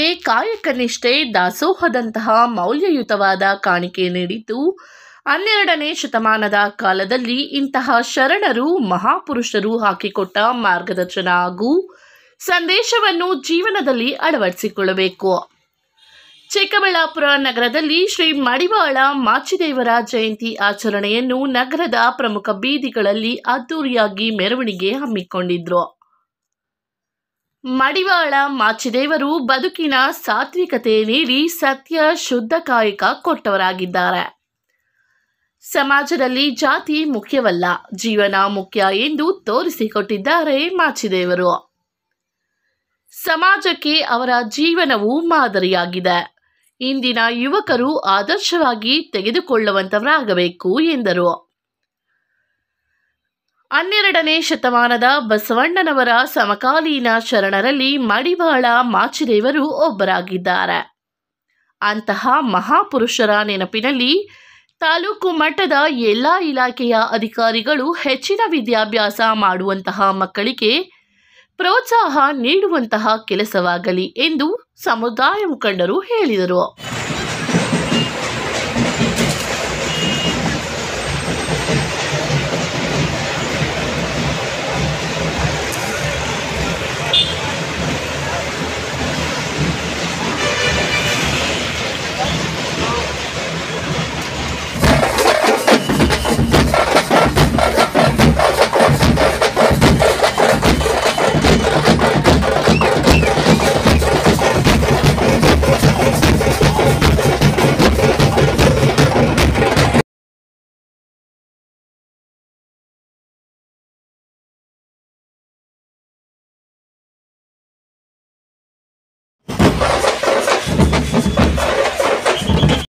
ಕಾಯಕ ನಿಷ್ಠೆ ದಾಸೋಹದಂತಹ ಮೌಲ್ಯಯುತವಾದ ಕಾಣಿಕೆ ನೀಡಿದ್ದು ಹನ್ನೆರಡನೇ ಶತಮಾನದ ಕಾಲದಲ್ಲಿ ಇಂತಹ ಶರಣರು ಮಹಾಪುರುಷರು ಹಾಕಿಕೊಟ್ಟ ಮಾರ್ಗದರ್ಶನ ಹಾಗೂ ಸಂದೇಶವನ್ನು ಜೀವನದಲ್ಲಿ ಅಳವಡಿಸಿಕೊಳ್ಳಬೇಕು ಚಿಕ್ಕಬಳ್ಳಾಪುರ ನಗರದಲ್ಲಿ ಶ್ರೀ ಮಡಿವಾಳ ಮಾಚಿದೇವರ ಜಯಂತಿ ಆಚರಣೆಯನ್ನು ನಗರದ ಪ್ರಮುಖ ಬೀದಿಗಳಲ್ಲಿ ಅದ್ದೂರಿಯಾಗಿ ಮೆರವಣಿಗೆ ಹಮ್ಮಿಕೊಂಡಿದ್ರು ಮಡಿವಾಳ ಮಾಚಿದೇವರು ಬದುಕಿನ ಸಾತ್ವಿಕತೆ ನೀಡಿ ಸತ್ಯ ಶುದ್ಧ ಕಾಯಕ ಕೊಟ್ಟವರಾಗಿದ್ದಾರೆ ಸಮಾಜದಲ್ಲಿ ಜಾತಿ ಮುಖ್ಯವಲ್ಲ ಜೀವನ ಮುಖ್ಯ ಎಂದು ತೋರಿಸಿಕೊಟ್ಟಿದ್ದಾರೆ ಮಾಚಿದೇವರು ಸಮಾಜಕ್ಕೆ ಅವರ ಜೀವನವು ಮಾದರಿಯಾಗಿದೆ ಇಂದಿನ ಯುವಕರು ಆದರ್ಶವಾಗಿ ತೆಗೆದುಕೊಳ್ಳುವಂತವರಾಗಬೇಕು ಎಂದರು ಹನ್ನೆರಡನೇ ಶತಮಾನದ ಬಸವಣ್ಣನವರ ಸಮಕಾಲೀನ ಶರಣರಲ್ಲಿ ಮಡಿವಾಳ ಮಾಚಿದೇವರು ಒಬ್ಬರಾಗಿದ್ದಾರೆ ಅಂತಹ ಮಹಾಪುರುಷರ ನೆನಪಿನಲ್ಲಿ ತಾಲೂಕು ಮಟ್ಟದ ಎಲ್ಲ ಇಲಾಖೆಯ ಅಧಿಕಾರಿಗಳು ಹೆಚ್ಚಿನ ವಿದ್ಯಾಭ್ಯಾಸ ಮಾಡುವಂತಹ ಮಕ್ಕಳಿಗೆ ಪ್ರೋತ್ಸಾಹ ನೀಡುವಂತಹ ಕೆಲಸವಾಗಲಿ ಎಂದು ಸಮುದಾಯ ಮುಖಂಡರು ಹೇಳಿದರು